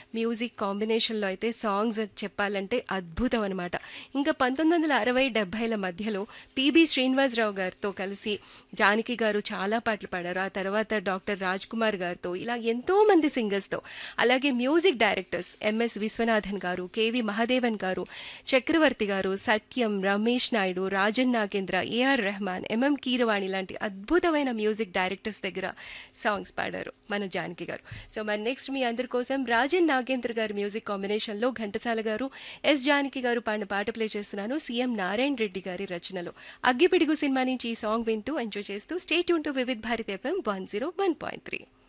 music కాంబినేషన్లో అయితే songs చెప్పాలంటే అద్భుతం అనమాట ఇంకా పంతొమ్మిది వందల అరవై డెబ్బైల మధ్యలో పిబి శ్రీనివాసరావు గారితో కలిసి జానకి గారు చాలా పాటలు పాడారు ఆ తర్వాత డాక్టర్ రాజ్ కుమార్ గారితో ఇలా ఎంతో మంది సింగర్స్తో అలాగే మ్యూజిక్ డైరెక్టర్స్ ఎంఎస్ విశ్వనాథన్ గారు KV Mahadevan garu Chakravarthy garu Satyam Ramesh Naidu Rajan Nagendra AR Rahman MM Keeravani లాంటి అద్భుతమైన మ్యూజిక్ డైరెక్టర్స్ దగ్గర సాంగ్స్ పాడారు మన జానకి గారు సో మరి నెక్స్ట్ మీ అందరి కోసం రాజన్ నాగేంద్ర గారి మ్యూజిక్ కాంబినేషన్లో ఘంటసాల గారు ఎస్ జానకి గారు పాడిన పాట ప్లే చేస్తున్నాను సీఎం నారాయణ రెడ్డి గారి రచనలో అగ్గిపిడుగు సినిమా నుంచి ఈ సాంగ్ వింటూ ఎంజాయ్ చేస్తూ స్టేట్ యూన్ to Vividh Bharat FM one zero one point three